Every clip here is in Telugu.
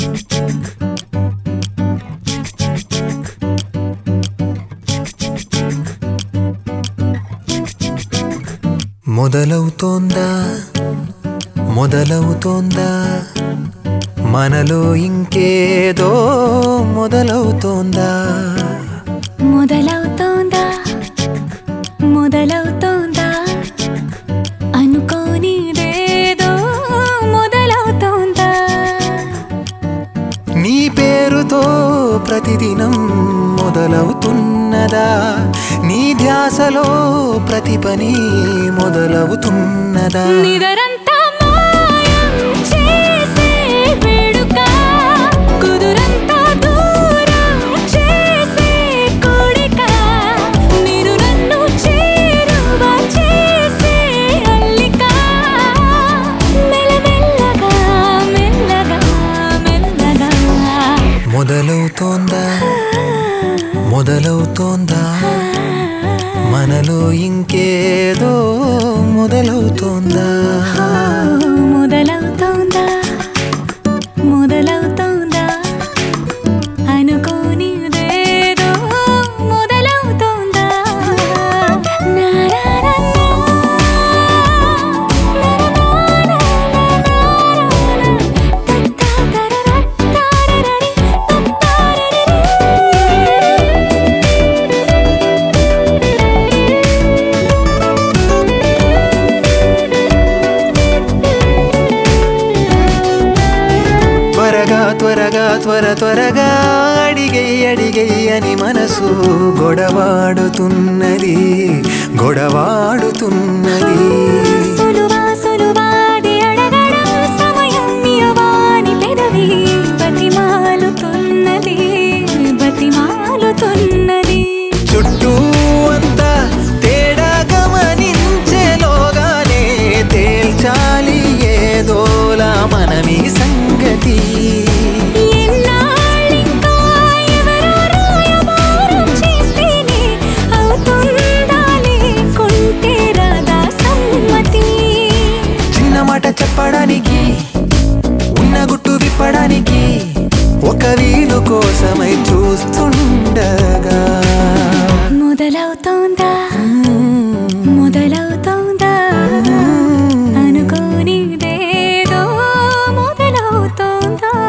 మొదలవుతోందా మొదలవుతోందా మనలో ఇంకేదో మొదలవుతోందా మొదలవుతోందా మొదలవుతోందా అనుకోనిదేదో మొదలవుతోందా నీ పేరుతో ప్రతిదినం మొదలవుతున్నదా నీ ధ్యాసలో ప్రతి పని మొదలవుతున్నదా నిదరంతా మాయం చేసే వేడుక కుదురంతా దూరం చేసే కోడిక మీరు నన్ను చేరువ చేసే అల్లిక మెల్లమెల్లగా మెల్లగా మెల్లగా మొదలవుతోందా మొదలవుతోందా మనలో ఇంకేదో మొదలవుతోందా మొదలవుతోందా మొదలవుతోందా అనుకోనిదేదో మొదలవుతోందా నారారన్నా, నారారారారారా, తత్తాతరరత్తారరరి, త్వరగా త్వరగా త్వర త్వరగా అడిగై అడిగై అని మనసు గొడవాడుతున్నది గొడవాడుతున్నది సులువా సులువాది అడగడం సమయం ఇవ్వని పెదవి బతిమాలుతున్నది బతిమాలుతున్నది చుట్టూ అంతా తేడా గమనించేలోగానే తేల్చాలి ఏదోలా మనమీ సంగతి ఎన్నాళ్ళింకా ఎవరో రాయబారం చేస్తేనే అవుతుందా లేకుంటే రాదా సమ్మతి చిన్న మాట చెప్పడానికి ఉన్న గుట్టు విప్పడానికి ఒక వీలు కోసమై చూస్తుండగా మొదలవుతోందా మొదలవుతోందా అనుకోనిదేదో మొదలవుతోందా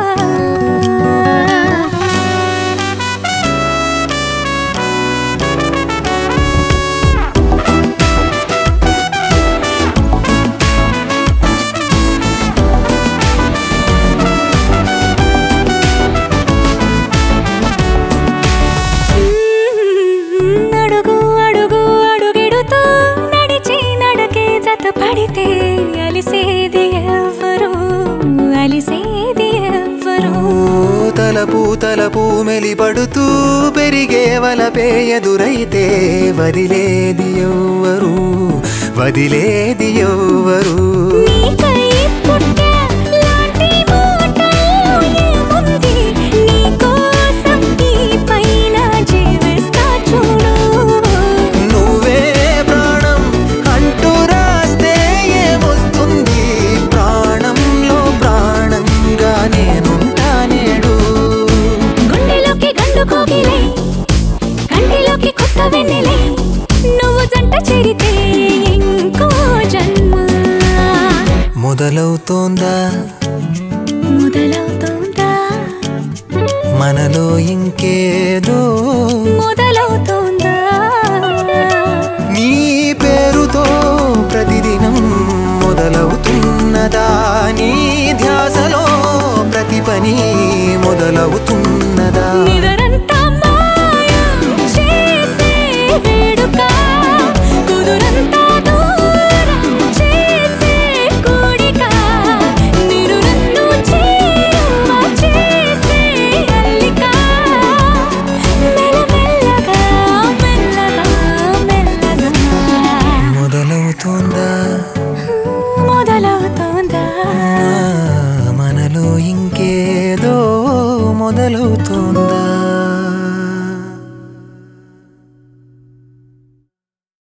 అడుగు అడుగు అడుగిడుతూ నడిచి నడకే జత పడితే అలిసేది ఎవ్వరు అలిసేది ఎవ్వరు ఓ తలపు తలపు మెలిపడుతూ పెరిగే వలపే ఎదురైతే వదిలేది ఎవ్వరు వదిలేది ఎవ్వరు నీకై పుట్టా లాంటి మాటల్లో ఏముంది? నీకోసం ఈ పైన జీవిస్తా చూడు నువ్వే ప్రాణం అంటూ రాస్తే ఏమొస్తుంది ప్రాణంలో ప్రాణంగా నేనుంటా నేడు గుండెలోకి గండు కోగిలై కంటిలోకి కొత్త వెన్నెలై నువ్వు జంట చేరితే ఇంకో జన్మ మొదలవుతోందా మొదలవుతోందా మనలో ఇంకేదో మొదలవుతోందా నీ పేరుతో ప్రతిదినం మొదలవుతున్నదా నీ ధ్యాసలో ప్రతి పని మొదలవుతున్నదా